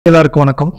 எல்லாருக்கும் வணக்கம்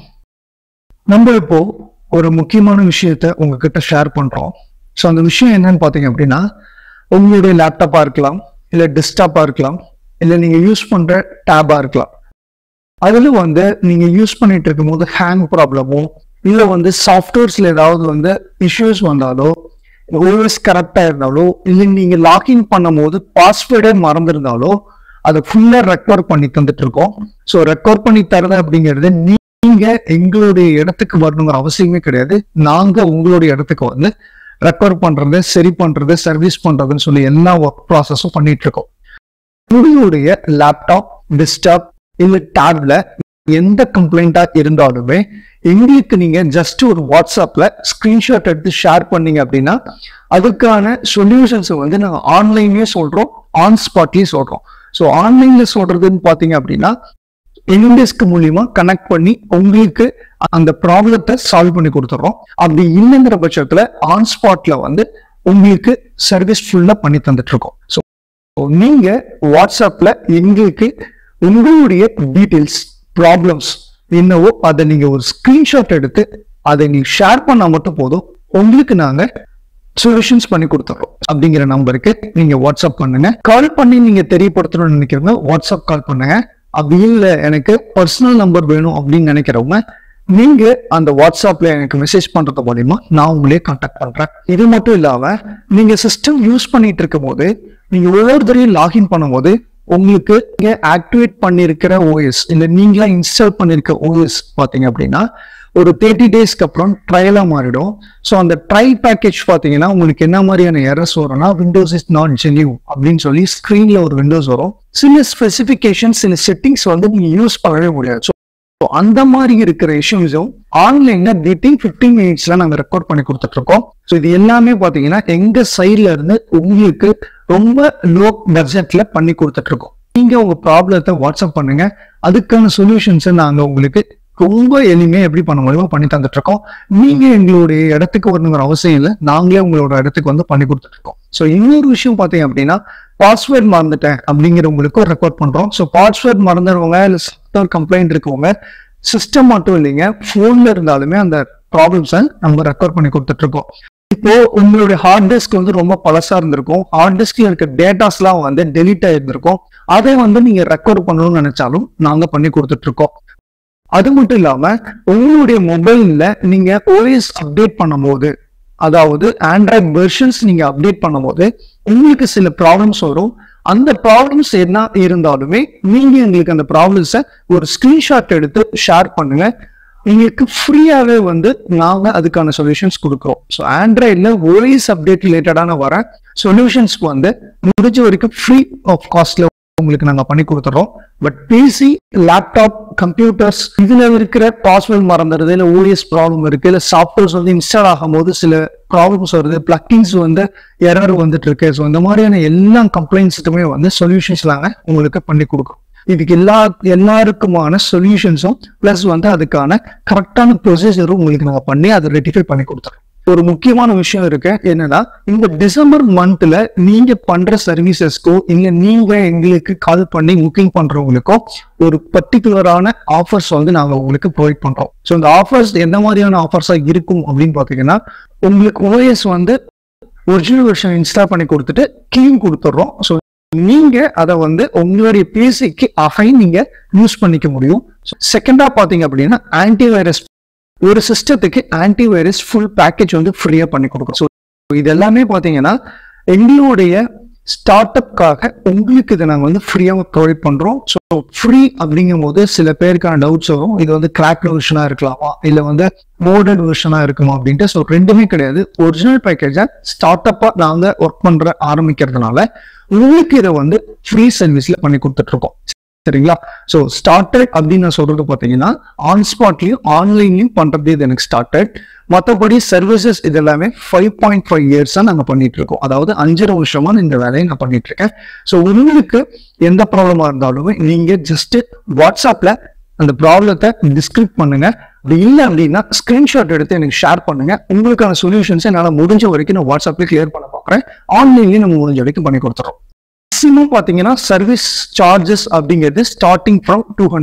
நம்ம இப்போ ஒரு முக்கியமான விஷயத்த உங்ககிட்ட ஷேர் பண்றோம் ஸோ அந்த விஷயம் என்னன்னு பார்த்தீங்க அப்படின்னா உங்களுடைய லேப்டாப்பா இருக்கலாம் இல்லை டெஸ்க்டாப்பா இருக்கலாம் இல்லை நீங்க யூஸ் பண்ற டேபா இருக்கலாம் அதுல வந்து நீங்க யூஸ் பண்ணிட்டு இருக்கும்போது ஹேங் ப்ராப்ளமோ இல்லை வந்து சாஃப்ட்வேர்ஸ்ல ஏதாவது வந்து இஷ்யூஸ் வந்தாலோ ஓஎஸ் கரெக்டா இருந்தாலோ இல்லை நீங்க லாகின் பண்ணும்போது பாஸ்வேர்டே மறந்துருந்தாலோ அதை ஃபுல்லா ரெக்கவர் பண்ணி தந்துட்டு இருக்கோம் ஸோ ரெக்கவர் பண்ணி தரது அப்படிங்கிறது நீங்க எங்களுடைய இடத்துக்கு வரணுங்கிற அவசியமே கிடையாது நாங்க உங்களுடைய இடத்துக்கு வந்து ரெக்கவர் பண்றது சரி பண்றது சர்வீஸ் பண்றதுன்னு சொல்லி எல்லா ஒர்க் ப்ராசஸும் பண்ணிட்டு இருக்கோம் உங்களுடைய லேப்டாப் டெஸ்க்டாப் இல்ல டேப்ல எந்த கம்ப்ளைண்டா இருந்தாலுமே எங்களுக்கு நீங்க ஜஸ்ட் ஒரு வாட்ஸ்அப்ல ஸ்கிரீன்ஷாட் எடுத்து ஷேர் பண்ணீங்க அப்படின்னா அதுக்கான சொல்யூஷன்ஸ் வந்து நாங்க ஆன்லைன்லயே சொல்றோம் ஆன் ஸ்பாட்லயே சொல்றோம் ஸோ ஆன்லைன்ல சொல்றதுன்னு பாத்தீங்க அப்படின்னா என்டெஸ்க் மூலியமா கனெக்ட் பண்ணி உங்களுக்கு அந்த ப்ராப்ளத்தை சால்வ் பண்ணி கொடுத்துட்றோம் அப்படி இல்லைங்கிற பட்சத்துல ஆன் ஸ்பாட்ல வந்து உங்களுக்கு சர்வீஸ் ஃபுல்லா பண்ணி தந்துட்டு இருக்கோம் ஸோ நீங்க வாட்ஸ்அப்ல எங்களுக்கு உங்களுடைய டீட்டெயில்ஸ் ப்ராப்ளம்ஸ் என்னவோ அதை நீங்க ஒரு ஸ்கிரீன்ஷாட் எடுத்து அதை நீங்க ஷேர் பண்ணா மட்டும் போதும் உங்களுக்கு நாங்க சொல்யூஷன்ஸ் பண்ணி கொடுத்துறோம் அப்படிங்கிற நம்பருக்கு நீங்க வாட்ஸ்அப் பண்ணுங்க கால் பண்ணி நீங்க தெரியப்படுத்தணும்னு நினைக்கிறவங்க வாட்ஸ்அப் கால் பண்ணுங்க அப்படி இல்ல எனக்கு பர்சனல் நம்பர் வேணும் அப்படின்னு நினைக்கிறவங்க நீங்க அந்த வாட்ஸ்அப்ல எனக்கு மெசேஜ் பண்றது மூலியமா நான் உங்களே கான்டாக்ட் பண்றேன் இது மட்டும் இல்லாம நீங்க சிஸ்டம் யூஸ் பண்ணிட்டு இருக்கும் போது நீங்க ஒவ்வொருத்தரையும் லாகின் பண்ணும்போது உங்களுக்கு நீங்க ஆக்டிவேட் பண்ணிருக்கிற ஓஎஸ் இல்ல நீங்களா இன்ஸ்டால் பண்ணிருக்க ஓஎஸ் பாத்தீங்க அப்படின்னா ஒரு தேர்ட்டி டேஸ்க்கு அப்புறம் ட்ரையலா மாறிடும் ஸோ அந்த ட்ரை பேக்கேஜ் பார்த்தீங்கன்னா உங்களுக்கு என்ன மாதிரியான எரர்ஸ் வரும்னா விண்டோஸ் இஸ் நாட் ஜென்யூ அப்படின்னு சொல்லி ஸ்க்ரீன்ல ஒரு விண்டோஸ் வரும் சில ஸ்பெசிஃபிகேஷன் சில செட்டிங்ஸ் வந்து நீங்க யூஸ் பண்ணவே முடியாது ஸோ அந்த மாதிரி இருக்கிற இஷ்யூஸும் ஆன்லைன்ல வித்தின் ஃபிஃப்டீன் மினிட்ஸ்ல நாங்க ரெக்கார்ட் பண்ணி கொடுத்துட்டு இருக்கோம் ஸோ இது எல்லாமே பாத்தீங்கன்னா எங்க சைட்ல இருந்து உங்களுக்கு ரொம்ப லோ பட்ஜெட்ல பண்ணி கொடுத்துட்டு இருக்கோம் நீங்க உங்க ப்ராப்ளத்தை வாட்ஸ்அப் பண்ணுங்க அதுக்கான சொல்யூஷன்ஸை நாங்க உங்களுக்கு ரொம்ப எளிமையா எப்படி பண்ண முடியுமோ பண்ணி தந்துட்டு இருக்கோம் நீங்க எங்களுடைய இடத்துக்கு வரணுங்கிற அவசியம் இல்லை நாங்களே உங்களோட இடத்துக்கு வந்து பண்ணி கொடுத்துட்டு இருக்கோம் ஸோ இன்னொரு விஷயம் பார்த்தீங்க அப்படின்னா பாஸ்வேர்ட் மறந்துட்டேன் அப்படிங்கிறவங்களுக்கும் ரெக்கார்ட் பண்றோம் ஸோ பாஸ்வேர்ட் மறந்துடுவங்க இல்லை சாஃப்ட்வேர் கம்ப்ளைண்ட் இருக்கவங்க சிஸ்டம் மட்டும் இல்லைங்க போன்ல இருந்தாலுமே அந்த ப்ராப்ளம்ஸை நம்ம ரெக்கார்ட் பண்ணி கொடுத்துட்டு இருக்கோம் இப்போ உங்களுடைய ஹார்ட் டிஸ்க் வந்து ரொம்ப பழசா இருந்திருக்கும் ஹார்ட் டிஸ்க்ல இருக்க டேட்டாஸ்லாம் வந்து டெலீட் ஆயிருந்திருக்கும் அதை வந்து நீங்க ரெக்கார்ட் பண்ணணும்னு நினைச்சாலும் நாங்க பண்ணி கொடுத்துட்டு இருக்கோம் அது மட்டும் இல்லாம உங்களுடைய மொபைல்ல நீங்க ஓஎஸ் அப்டேட் பண்ணும்போது அதாவது ஆண்ட்ராய்ட் வெர்ஷன்ஸ் நீங்க அப்டேட் பண்ணும்போது உங்களுக்கு சில ப்ராப்ளம்ஸ் வரும் அந்த ப்ராப்ளம்ஸ் என்ன இருந்தாலுமே நீங்க எங்களுக்கு அந்த ப்ராப்ளம்ஸை ஒரு ஸ்கிரீன்ஷாட் எடுத்து ஷேர் பண்ணுங்க உங்களுக்கு ஃப்ரீயாவே வந்து நாங்க அதுக்கான சொல்யூஷன்ஸ் கொடுக்குறோம் ஸோ ஆண்ட்ராய்ட்ல ஓஎஸ் அப்டேட் ரிலேட்டடான வர சொல்யூஷன்ஸ்க்கு வந்து முடிஞ்ச வரைக்கும் ஃப்ரீ ஆஃப் காஸ்ட்ல உங்களுக்கு நாங்க பண்ணி கொடுத்துறோம் பட் பிசி லேப்டாப் கம்ப்யூட்டர்ஸ் இதுல இருக்கிற பாஸ்வேர்ட் மறந்துடுது இல்ல ஓஎஸ் ப்ராப்ளம் இருக்கு இல்ல சாஃப்ட்வேர்ஸ் வந்து இன்ஸ்டால் ஆகும் போது சில ப்ராப்ளம்ஸ் வருது பிளக்கிங்ஸ் வந்து எரர் வந்துட்டு இருக்கு ஸோ இந்த மாதிரியான எல்லா கம்ப்ளைண்ட்ஸுக்குமே வந்து சொல்யூஷன்ஸ் நாங்க உங்களுக்கு பண்ணி கொடுக்குறோம் இதுக்கு எல்லா எல்லாருக்குமான சொல்யூஷன்ஸும் பிளஸ் வந்து அதுக்கான கரெக்டான ப்ரொசீஜரும் உங்களுக்கு நாங்க பண்ணி அதை ரெட்டிஃபை பண்ணி கொடுத்துறோம் ஒரு முக்கியமான விஷயம் இருக்கு என்னன்னா இந்த டிசம்பர் மந்த்ல நீங்க பண்ற சர்வீசஸ்க்கோ இல்ல நீங்க எங்களுக்கு கால் பண்ணி புக்கிங் பண்றவங்களுக்கோ ஒரு பர்டிகுலரான ஆஃபர்ஸ் வந்து நாங்க உங்களுக்கு ப்ரொவைட் பண்றோம் ஸோ இந்த ஆஃபர்ஸ் எந்த மாதிரியான ஆஃபர்ஸா இருக்கும் அப்படின்னு பாத்தீங்கன்னா உங்களுக்கு ஓஎஸ் வந்து ஒரிஜினல் வெர்ஷன் இன்ஸ்டால் பண்ணி கொடுத்துட்டு கீயும் கொடுத்துட்றோம் ஸோ நீங்க அதை வந்து உங்களுடைய பிசிக்கு அகை நீங்க யூஸ் பண்ணிக்க முடியும் செகண்டா பாத்தீங்க அப்படின்னா ஆன்டிவைரஸ் ஒரு சிஸ்டத்துக்கு ஆன்டிவைரஸ் ஃபுல் பேக்கேஜ் வந்து ஃப்ரீயா பண்ணி கொடுக்குறோம் ஸோ இது எல்லாமே பாத்தீங்கன்னா எங்களுடைய ஸ்டார்ட் அப்காக உங்களுக்கு இதை நாங்கள் வந்து ஃப்ரீயாக ப்ரொவைட் பண்ணுறோம் ஸோ ஃப்ரீ அப்படிங்கும் போது சில பேருக்கான டவுட்ஸ் வரும் இது வந்து கிராக் வெர்ஷனாக இருக்கலாமா இல்லை வந்து மோடர்ன் வெர்ஷனாக இருக்குமா அப்படின்ட்டு ஸோ ரெண்டுமே கிடையாது ஒரிஜினல் பேக்கேஜை ஸ்டார்ட் அப்பாக நாங்கள் ஒர்க் பண்ணுற ஆரம்பிக்கிறதுனால உங்களுக்கு இதை வந்து ஃப்ரீ சர்வீஸில் பண்ணி கொடுத்துட்டு இருக்கோம் சரிங்களா ஸோ ஸ்டார்டட் அப்படின்னு நான் சொல்றது பார்த்தீங்கன்னா ஆன் ஸ்பாட்லையும் ஆன்லைன்லையும் பண்றது இது எனக்கு ஸ்டார்டட் மற்றபடி சர்வீசஸ் இது எல்லாமே ஃபைவ் பாயிண்ட் ஃபைவ் இயர்ஸாக நாங்கள் பண்ணிட்டு இருக்கோம் அதாவது அஞ்சரை வருஷமா இந்த வேலையை நான் பண்ணிட்டு இருக்கேன் ஸோ உங்களுக்கு எந்த ப்ராப்ளமா இருந்தாலுமே நீங்க ஜஸ்ட் வாட்ஸ்அப்ல அந்த ப்ராப்ளத்தை டிஸ்கிரிப்ட் பண்ணுங்க அப்படி இல்லை அப்படின்னா ஸ்கிரீன்ஷாட் எடுத்து எனக்கு ஷேர் பண்ணுங்க உங்களுக்கான சொல்யூஷன்ஸ் என்னால் முடிஞ்ச வரைக்கும் நான் வாட்ஸ்அப்ல கிளியர் பண்ண பார்க்குறேன் ஆன்லைன்லேயும் நம்ம முடிஞ்ச வரைக்கும் பண்ணி கொடுத்துறோம் மேக்ஸிமம் பார்த்தீங்கன்னா சர்வீஸ் சார்ஜஸ் அப்படிங்கிறது starting from two hundred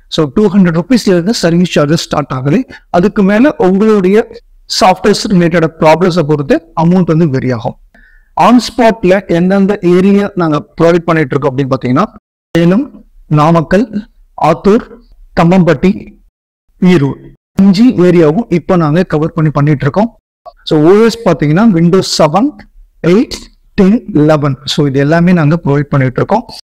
so two hundred ருபீஸ்ல இருந்து சர்வீஸ் சார்ஜஸ் ஸ்டார்ட் ஆகுது அதுக்கு மேல உங்களுடைய சாஃப்ட்வேர்ஸ் ரிலேட்டட் ப்ராப்ளம்ஸை பொறுத்து அமௌண்ட் வந்து வெரி ஆகும் ஆன் ஸ்பாட்ல எந்தெந்த ஏரியா நாங்க ப்ரொவைட் பண்ணிட்டு இருக்கோம் அப்படின்னு பாத்தீங்கன்னா சேலம் நாமக்கல் ஆத்தூர் கம்பம்பட்டி ஈரோடு அஞ்சு ஏரியாவும் இப்போ நாங்க கவர் பண்ணி பண்ணிட்டு இருக்கோம் ஸோ ஓஎஸ் பார்த்தீங்கன்னா Windows seven eight ten eleven so இது எல்லாமே நாங்கள் ப்ரொவைட் பண்ணிட்டு இருக்கோம்